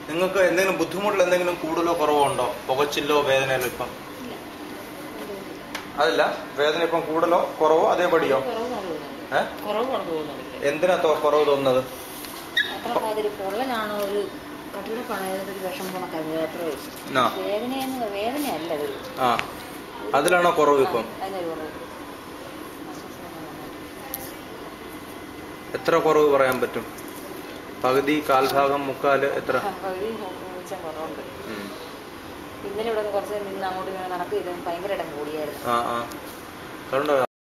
നിങ്ങൾക്ക് എന്തെങ്കിലും ബുദ്ധിമുട്ടിൽ എന്തെങ്കിലും കൂടുതലോ കുറവോ ഉണ്ടോ പുകച്ചിലോ വേദനയിലോ ഇപ്പം ഇല്ല അതല്ല വേദന ഇപ്പം കൂടുതലോ കുറവോ അതേപടിയോ കുറവ് തോന്നുന്നു ഏഹ് കുറവ് കൊണ്ട് തോന്നുന്നില്ല എന്തിനാ തോ- കുറവ് തോന്നുന്നത് അത്ര മാതിരി പൊള്ളലാണോ ഒരു കട്ടിലൊക്കെയാണ് ഒരു വിഷം കണക്കാണ് അത്ര ആ വേദനയെന്ന് വേദനയല്ല ഇത് ആ അതിലാണോ കുറവ് ഇപ്പം അതിനൊരു കുറവ് എത്ര കുറവ് പറയാൻ പറ്റും പകുതി കാൽഭാഗം മുക്കാല് എത്ര പകുതി വെച്ചാൽ കുറവുണ്ട് ഉം. ഇന്നലെ ഇവിടെ കുറച്ച് നിന്ന് അങ്ങോട്ട് ഇങ്ങനെ നടക്കുകയും ഭയങ്കര ഇടം കൂടിയായിരുന്നു ആ ആ കണ്ടോ